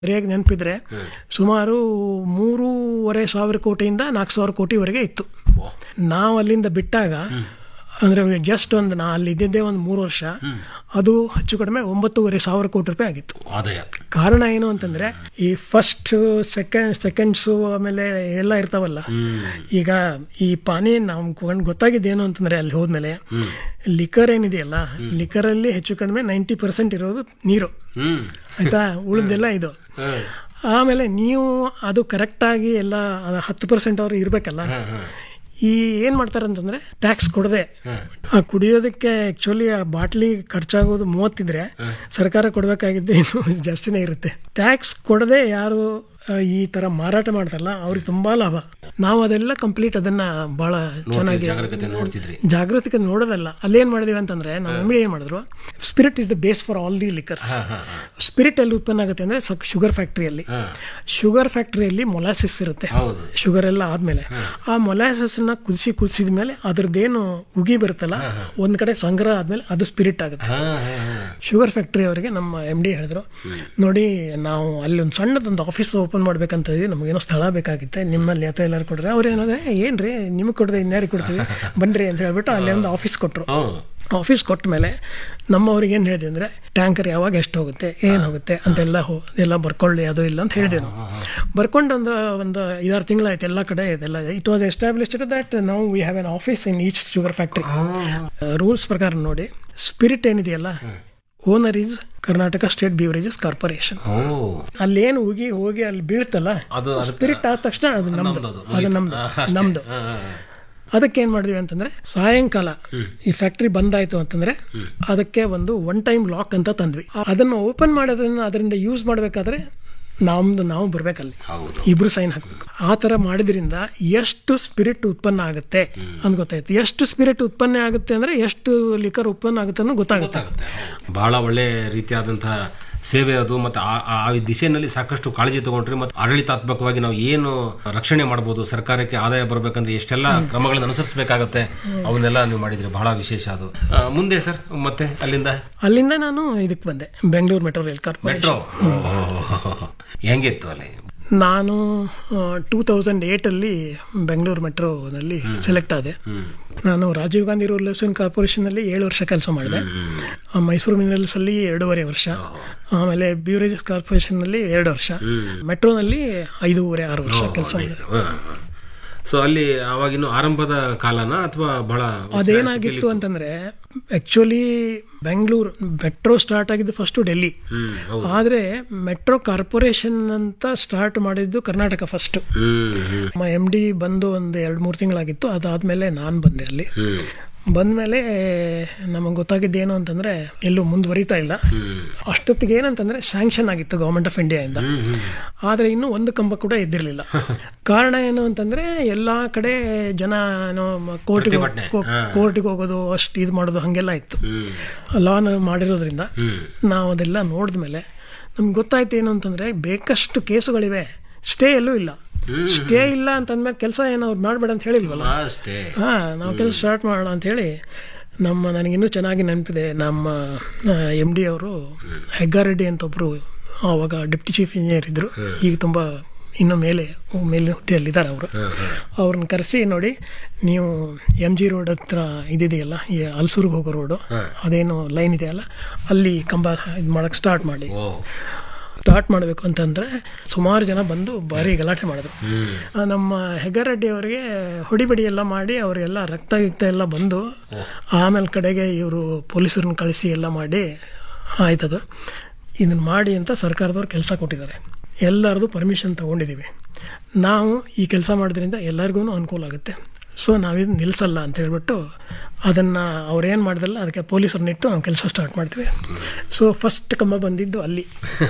ಸರಿಯಾಗಿ ನೆನಪಿದ್ರೆ ಸುಮಾರು ಮೂರುವರೆ ಸಾವಿರ ಕೋಟಿಯಿಂದ ನಾಲ್ಕು ಸಾವಿರ ಕೋಟಿವರೆಗೆ ಇತ್ತು ನಾವು ಅಲ್ಲಿಂದ ಬಿಟ್ಟಾಗ ಅಂದರೆ ಜಸ್ಟ್ ಒಂದು ನಾ ಅಲ್ಲಿ ಇದ್ದಿದ್ದೇ ಒಂದು ಮೂರು ವರ್ಷ ಅದು ಹೆಚ್ಚು ಕಡಿಮೆ ಒಂಬತ್ತೂವರೆ ಸಾವಿರ ಕೋಟಿ ರೂಪಾಯಿ ಆಗಿತ್ತು ಆದಾಯ ಕಾರಣ ಏನು ಅಂತಂದ್ರೆ ಈ ಫಸ್ಟ್ ಸೆಕೆಂಡ್ ಸೆಕೆಂಡ್ಸು ಆಮೇಲೆ ಎಲ್ಲ ಇರ್ತಾವಲ್ಲ ಈಗ ಈ ಪಾನಿ ನಮ್ಗೆ ಗೊತ್ತಾಗಿದ್ದೇನು ಅಂತಂದ್ರೆ ಅಲ್ಲಿ ಹೋದ್ಮೇಲೆ ಲಿಕರ್ ಏನಿದೆಯಲ್ಲ ಲಿಕರಲ್ಲಿ ಹೆಚ್ಚು ಕಡಿಮೆ ನೈಂಟಿ ಪರ್ಸೆಂಟ್ ಇರೋದು ನೀರು ಹ್ಮ್ ಆಯ್ತಾ ಉಳಿದೆಲ್ಲ ಇದು ಆಮೇಲೆ ನೀವು ಅದು ಕರೆಕ್ಟಾಗಿ ಎಲ್ಲ ಅದು ಹತ್ತು ಪರ್ಸೆಂಟ್ ಅವ್ರು ಇರಬೇಕಲ್ಲ ಈ ಏನು ಮಾಡ್ತಾರೆ ಅಂತಂದ್ರೆ ಟ್ಯಾಕ್ಸ್ ಕೊಡದೆ ಆ ಕುಡಿಯೋದಕ್ಕೆ ಆ್ಯಕ್ಚುಲಿ ಆ ಬಾಟ್ಲಿ ಖರ್ಚಾಗೋದು ಮೂವತ್ತಿದ್ರೆ ಸರ್ಕಾರ ಕೊಡಬೇಕಾಗಿದ್ದು ಇನ್ನೂ ಜಾಸ್ತಿನೇ ಇರುತ್ತೆ ಟ್ಯಾಕ್ಸ್ ಕೊಡದೆ ಯಾರು ಆ, ಈ ಥರ ಮಾರಾಟ ಮಾಡ್ತಾರಲ್ಲ ಅವ್ರಿಗೆ ತುಂಬಾ ಲಾಭ ನಾವು ಅದೆಲ್ಲ ಕಂಪ್ಲೀಟ್ ಅದನ್ನ ಭಾಳ ಚೆನ್ನಾಗಿ ಜಾಗರೂಕತೆ ನೋಡ್ತಿದ್ರಿ ಜಾಗೃತಿಗೆ ನೋಡೋದಲ್ಲ ಅಲ್ಲೇನ್ ಮಾಡಿದೀವಿ ಅಂತಂದ್ರೆ ನಮ್ಮ ಎಮ್ ಏನ್ ಮಾಡಿದ್ರು spirit is the base for all the liquors spirit ಎಲ್ಲಿ ಉತ್ಪನ್ನ ಆಗುತ್ತೆ ಅಂದ್ರೆ ಶುಗರ್ ಫ್ಯಾಕ್ಟ್ರಿಯಲ್ಲಿ ಶುಗರ್ ಫ್ಯಾಕ್ಟ್ರಿಯಲ್ಲಿ ಮೊಲಾಸಿಸ್ ಇರುತ್ತೆ ಹೌದು ಶುಗರ್ ಎಲ್ಲ ಆದ್ಮೇಲೆ ಆ ಮೊಲಾಸಿಸ್ ನ ಕುದಿಸಿ ಕುದಿಸಿದ ಮೇಲೆ ಅದ್ರದ್ದೇನು ಉಗಿ ಬರುತ್ತಲ್ಲ ಒಂದ್ ಕಡೆ ಸಂಗ್ರಹ ಆದ್ಮೇಲೆ ಅದು ಸ್ಪಿರಿಟ್ ಆಗುತ್ತೆ ಹಾ ಹಾ ಹಾ ಶುಗರ್ ಫ್ಯಾಕ್ಟ್ರಿ ಅವರಿಗೆ ನಮ್ಮ ಎಮ್ ಡಿ ಹೇಳಿದ್ರು ನೋಡಿ ನಾವು ಅಲ್ಲಿ ಒಂದು ಸಣ್ಣದೊಂದು ಆಫೀಸ್ ಓಪನ್ ಮಾಡ್ಬೇಕಂತ ಇದೀವಿ ನಮಗೇನೋ ಸ್ಥಳ ಬೇಕಾಗಿತ್ತೆ ನಿಮ್ಮಲ್ಲಿ ಅಥವಾ ಎಲ್ಲರೂ ಕೊಡ್ರೆ ಅವ್ರು ಏನಂದ್ರೆ ಏನ್ರಿ ನಿಮಗೆ ಕೊಡದೆ ಇನ್ಯಾರಿಗೆ ಕೊಡ್ತೀವಿ ಬನ್ರಿ ಅಂತ ಹೇಳ್ಬಿಟ್ಟು ಅಲ್ಲಿ ಒಂದು ಆಫೀಸ್ ಕೊಟ್ಟರು ಹ್ಮ್. ಆಫೀಸ್ ಕೊಟ್ಟ ಮೇಲೆ ನಮ್ಮವ್ರಿಗೆ ಏನು ಹೇಳಿದ್ವಿ ಅಂದರೆ ಟ್ಯಾಂಕರ್ ಯಾವಾಗ ಎಷ್ಟು ಹೋಗುತ್ತೆ ಏನು ಹೋಗುತ್ತೆ ಅಂತೆಲ್ಲ ಹೋ ಎಲ್ಲ ಬರ್ಕೊಳ್ಳಿ ಅದು ಇಲ್ಲ ಅಂತ ಹೇಳಿದೆ ನಾವು ಬರ್ಕೊಂಡು ಒಂದು ಒಂದು ಐದಾರು ತಿಂಗಳಾಯ್ತು ಎಲ್ಲ ಕಡೆ ಇದೆಲ್ಲ ಇಟ್ ವಾಸ್ ಎಸ್ಟಾಬ್ಲಿಷ್ಡ್ ದಟ್ ನಾವು we have an office in each sugar factory rules ಪ್ರಕಾರ ನೋಡಿ ಸ್ಪಿರಿಟ್ ಏನಿದೆಯಲ್ಲ owner is Karnataka state beverages corporation ಓ ಅಲ್ಲೇನು ಹೋಗಿ ಹೋಗಿ ಅಲ್ಲಿ ಬೀಳ್ತಲ್ಲ ಅದು ಅದಕ್ಕೆ ಸ್ಪಿರಿಟ್ ಆದ ತಕ್ಷಣ ಅದು ನಮ್ದು ಅದು ಅದು ನಮ್ದು ನಮ್ದು ಅದಕ್ಕೆ ಏನ್ ಮಾಡಿದ್ವಿ ಅಂತಂದ್ರೆ ಸಾಯಂಕಾಲ ಈ ಫ್ಯಾಕ್ಟ್ರಿ ಬಂದಾಯ್ತು ಅಂತಂದ್ರೆ ಅದಕ್ಕೆ ಒಂದು ಒನ್ ಟೈಮ್ ಲಾಕ್ ಅಂತ ತಂದ್ವಿ ಅದನ್ನು ಓಪನ್ ಮಾಡೋದನ್ನ ಅದರಿಂದ ಯೂಸ್ ಮಾಡಬೇಕಾದ್ರೆ ನಮ್ದು ನಾವು ಬರ್ಬೇಕಲ್ಲಿ ಹೌದು ಇಬ್ರು ಸೈನ್ ಹಾಕ್ಬೇಕು ಆ ತರ ಮಾಡಿದ್ರಿಂದ ಎಷ್ಟು ಸ್ಪಿರಿಟ್ ಉತ್ಪನ್ನ ಆಗುತ್ತೆ ಅಂತ ಗೊತ್ತಾಯ್ತು ಎಷ್ಟು ಸ್ಪಿರಿಟ್ ಉತ್ಪನ್ನ ಆಗುತ್ತೆ ಅಂದ್ರೆ ಎಷ್ಟು ಲಿಕರ್ ಉತ್ಪನ್ನ ಆಗುತ್ತೆ ಅನ್ನೋ ಗೊತ್ತಾಗುತ್ತೆ ಬಹಳ ಒಳ್ಳೆ ರೀತಿಯಾದಂತಹ ಸೇವೆ ಅದು ಮತ್ತೆ ಆ- ಆ ಆ ದಿಶೆಯಲ್ಲಿ ಸಾಕಷ್ಟು ಕಾಳಜಿ ತಗೊಂಡ್ರಿ ಮತ್ತೆ ಆಡಳಿತಾತ್ಮಕವಾಗಿ ನಾವು ಏನು ರಕ್ಷಣೆ ಮಾಡಬಹುದು ಸರ್ಕಾರಕ್ಕೆ ಆದಾಯ ಬರಬೇಕಂದ್ರೆ ಎಷ್ಟೆಲ್ಲ ಕ್ರಮಗಳನ್ನು ಅನುಸರಿಸಬೇಕಾಗತ್ತೆ ಅವನ್ನೆಲ್ಲ ನೀವು ಮಾಡಿದ್ರಿ ಬಹಳ ವಿಶೇಷ ಅದು ಆ, ಮುಂದೆ ಸರ್ ಮತ್ತೆ ಅಲ್ಲಿಂದ ಅಲ್ಲಿಂದ ನಾನು ಇದಕ್ಕೆ ಬಂದೆ Bengaluru metro rail corporation metro ಹೆಂಗಿತ್ತು ಅಲ್ಲಿ ನಾನು ಟೂ ತೌಸಂಡ್ ಏಯ್ಟಲ್ಲಿ ಬೆಂಗಳೂರು ಮೆಟ್ರೋನಲ್ಲಿ ಸೆಲೆಕ್ಟ್ ಆದೆ ನಾನು ರಾಜೀವ್ ಗಾಂಧಿ ರೂರಲ್ ಕಾರ್ಪೊರೇಷನಲ್ಲಿ ಏಳು ವರ್ಷ ಕೆಲಸ ಮಾಡಿದೆ ಆ, ಮೈಸೂರು ಮಿನರಲ್ಸಲ್ಲಿ ಎರಡೂವರೆ ವರ್ಷ ಆಮೇಲೆ ಬ್ಯೂರೇಜಸ್ ಕಾರ್ಪೊರೇಷನ್ನಲ್ಲಿ ಎರಡು ವರ್ಷ ಮೆಟ್ರೋನಲ್ಲಿ ಐದೂವರೆ ಆರು ವರ್ಷ ಕೆಲಸ ಮಾಡಿದೆ ಸೊ ಅಲ್ಲಿ ಅವಾಗಿನ್ನು ಆರಂಭದ ಕಾಲನ ಅಥವಾ ಬಹಳ ಅದೇನಾಗಿತ್ತು ಅಂತಂದ್ರೆ ಆಕ್ಚುಲಿ ಬೆಂಗಳೂರು ಮೆಟ್ರೋ ಸ್ಟಾರ್ಟ್ ಆಗಿದ್ದು ಫಸ್ಟ್ ಡೆಲ್ಲಿ ಹ್ಮ್ ಹೌದು ಆದ್ರೆ ಮೆಟ್ರೋ ಕಾರ್ಪೊರೇಷನ್ ಅಂತ ಸ್ಟಾರ್ಟ್ ಮಾಡಿದ್ದು ಕರ್ನಾಟಕ ಫಸ್ಟ್ ಹ್ಮ್ ಹ್ಮ್ ನಮ್ಮ ಎಮ್ ಡಿ ಬಂದು ಒಂದು ಎರಡು ಮೂರು ತಿಂಗಳಾಗಿತ್ತು ಅದಾದ್ಮೇಲೆ ನಾನು ಬಂದೆ ಅಲ್ಲಿ ಹ್ಮ್ ಬಂದ್ಮೇಲೆ ನಮಗೆ ಗೊತ್ತಾಗಿದ್ದು ಏನು ಅಂತಂದ್ರೆ ಎಲ್ಲೂ ಮುಂದುವರಿತಾ ಇಲ್ಲ ಅಷ್ಟೊತ್ತಿಗೆ ಏನಂತಂದ್ರೆ ಸ್ಯಾಂಕ್ಷನ್ ಆಗಿತ್ತು ಗೌರ್ಮೆಂಟ್ ಆಫ್ ಇಂಡಿಯಾದಿಂದ ಆದ್ರೆ ಇನ್ನೂ ಒಂದು ಕಂಬ ಕೂಡ ಎದ್ದಿರಲಿಲ್ಲ ಕಾರಣ ಏನು ಅಂತಂದ್ರೆ ಎಲ್ಲಾ ಕಡೆ ಜನ ಏನೋ ಕೋರ್ಟಿಗೆ ಪ್ರತಿಭಟನೆ. ಕೋರ್ಟಿಗೆ ಹೋಗೋದು ಅಷ್ಟು ಇದು ಮಾಡೋದು ಹಂಗೆಲ್ಲ ಇತ್ತು ಹ್ಮ್ ಲಾನ್ ಮಾಡಿರೋದ್ರಿಂದ ಹ್ಮ್ ನಾವು ಅದೆಲ್ಲ ನೋಡಿದ್ಮೇಲೆ ನಮ್ಗೆ ಗೊತ್ತಾಯ್ತು ಏನು ಅಂತಂದ್ರೆ ಬೇಕಷ್ಟು ಕೇಸುಗಳಿವೆ ಸ್ಟೇ ಎಲ್ಲೂ ಇಲ್ಲ ಸ್ಟೇ ಇಲ್ಲ ಅಂತಂದ್ಮೇಲೆ ಕೆಲಸ ಏನೋ ಅವ್ರು ಮಾಡಬೇಡ ಅಂತ ಹೇಳಿಲ್ವಲ್ಲ ಅಷ್ಟೇ ಹಾ ನಾವು ಕೆಲಸ ಸ್ಟಾರ್ಟ್ ಮಾಡೋಣ ಅಂತ ಹೇಳಿ ನಮ್ಮ ನನಗಿನ್ನೂ ಚೆನ್ನಾಗಿ ನೆನಪಿದೆ ನಮ್ಮ ಎಮ್ ಡಿ ಅವರು ಹೆಗ್ಗಾರೆಡ್ಡಿ ಅಂತ ಒಬ್ರು ಆವಾಗ ಡೆಪ್ಟಿ ಚೀಫ್ ಇಂಜಿನಿಯರ್ ಇದ್ರು ಈಗ ತುಂಬ ಇನ್ನು ಮೇಲೆ ಮೇಲೆ ಹುದ್ದೆಯಲ್ಲಿದ್ದಾರೆ ಅವರು ಅವ್ರನ್ನ ಕರೆಸಿ ನೋಡಿ ನೀವು ಎಮ್ ಜಿ ರೋಡ್ ಹತ್ರ ಇದಿದೆಯಲ್ಲ ಈ ಹಲ್ಸೂರ್ಗೆ ಹೋಗೋ ರೋಡು ಅದೇನು ಲೈನ್ ಇದೆಯಲ್ಲ ಅಲ್ಲಿ ಕಂಬ ಇದು ಮಾಡಕ್ಕೆ ಸ್ಟಾರ್ಟ್ ಮಾಡಿ ಓ ಸ್ಟಾರ್ಟ್ ಮಾಡಬೇಕು ಅಂತಂದ್ರೆ ಸುಮಾರು ಜನ ಬಂದು ಭಾರಿ ಗಲಾಟೆ ಮಾಡಿದ್ರು ಆ, ನಮ್ಮ ಹೆಗ್ಗಾರೆಡ್ಡಿ ಅವರಿಗೆ ಹೊಡಿಬಡಿ ಎಲ್ಲ ಮಾಡಿ ಅವರೆಲ್ಲ ರಕ್ತ ಗಿಕ್ತ ಎಲ್ಲ ಬಂದು ಆಮೇಲೆ ಕಡೆಗೆ ಇವರು ಪೊಲೀಸರನ್ನ ಕಳಿಸಿ ಎಲ್ಲ ಮಾಡಿ ಆಯ್ತದು ಇದನ್ನ ಮಾಡಿ ಅಂತ ಸರ್ಕಾರದವ್ರು ಕೆಲಸ ಕೊಟ್ಟಿದ್ದಾರೆ ಎಲ್ಲರದು ಪರ್ಮಿಷನ್ ತಗೊಂಡಿದ್ದೀವಿ ನಾವು ಈ ಕೆಲಸ ಮಾಡೋದ್ರಿಂದ ಎಲ್ಲರಿಗೂ ಅನುಕೂಲ ಆಗುತ್ತೆ ಸೊ ನಾವಿದು ನಿಲ್ಲಿಸಲ್ಲ ಅಂತ ಹೇಳ್ಬಿಟ್ಟು ಅದನ್ನು ಅವ್ರೇನು ಮಾಡಿದ್ರಲ್ಲ ಅದಕ್ಕೆ ಪೊಲೀಸರನ್ನಿಟ್ಟು ನಾವು ಕೆಲಸ ಸ್ಟಾರ್ಟ್ ಮಾಡ್ತೀವಿ ಸೊ ಫಸ್ಟ್ ಕಂಬ ಬಂದಿದ್ದು ಅಲ್ಲಿ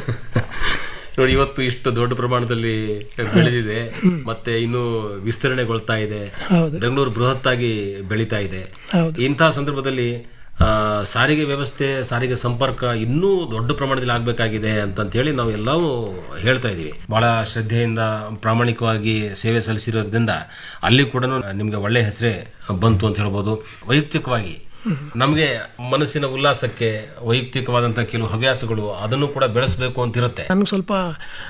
ನೋಡಿ ಇವತ್ತು ಇಷ್ಟು ದೊಡ್ಡ ಪ್ರಮಾಣದಲ್ಲಿ ಬೆಳೆದಿದೆ ಮತ್ತೆ ಇನ್ನು ವಿಸ್ತರಣೆಗೊಳ್ತಾ ಇದೆ ಹೌದು ಬೆಂಗಳೂರು ಬೃಹತ್ತಾಗಿ ಬೆಳೀತಾ ಇದೆ ಹೌದು ಇಂತಹ ಸಂದರ್ಭದಲ್ಲಿ ಆ, ಸಾರಿಗೆ ವ್ಯವಸ್ಥೆ ಸಾರಿಗೆ ಸಂಪರ್ಕ ಇನ್ನೂ ದೊಡ್ಡ ಪ್ರಮಾಣದಲ್ಲಿ ಆಗಬೇಕಾಗಿದೆ ಅಂತಂತ ಹೇಳಿ ನಾವು ಎಲ್ಲವೂ ಹೇಳ್ತಾ ಇದ್ದೀವಿ ಬಹಳ ಶ್ರದ್ಧೆಯಿಂದ ಪ್ರಾಮಾಣಿಕವಾಗಿ ಸೇವೆ ಸಲ್ಲಿಸಿರೋದ್ರಿಂದ ಅಲ್ಲಿ ಕೂಡ ನಿಮಗೆ ಒಳ್ಳೆ ಹೆಸರೇ ಬಂತು ಅಂತ ಹೇಳ್ಬೋದು ವೈಯಕ್ತಿಕವಾಗಿ ನಮಗೆ ಮನಸ್ಸಿನ ಉಲ್ಲಾಸಕ್ಕೆ ವೈಯಕ್ತಿಕವಾದಂತಹ ಕೆಲವು ಹವ್ಯಾಸಗಳು ಅದನ್ನು ಕೂಡ ಬೆಳೆಸಬೇಕು ಅಂತ ಇರುತ್ತೆ ನನಗೆ ಸ್ವಲ್ಪ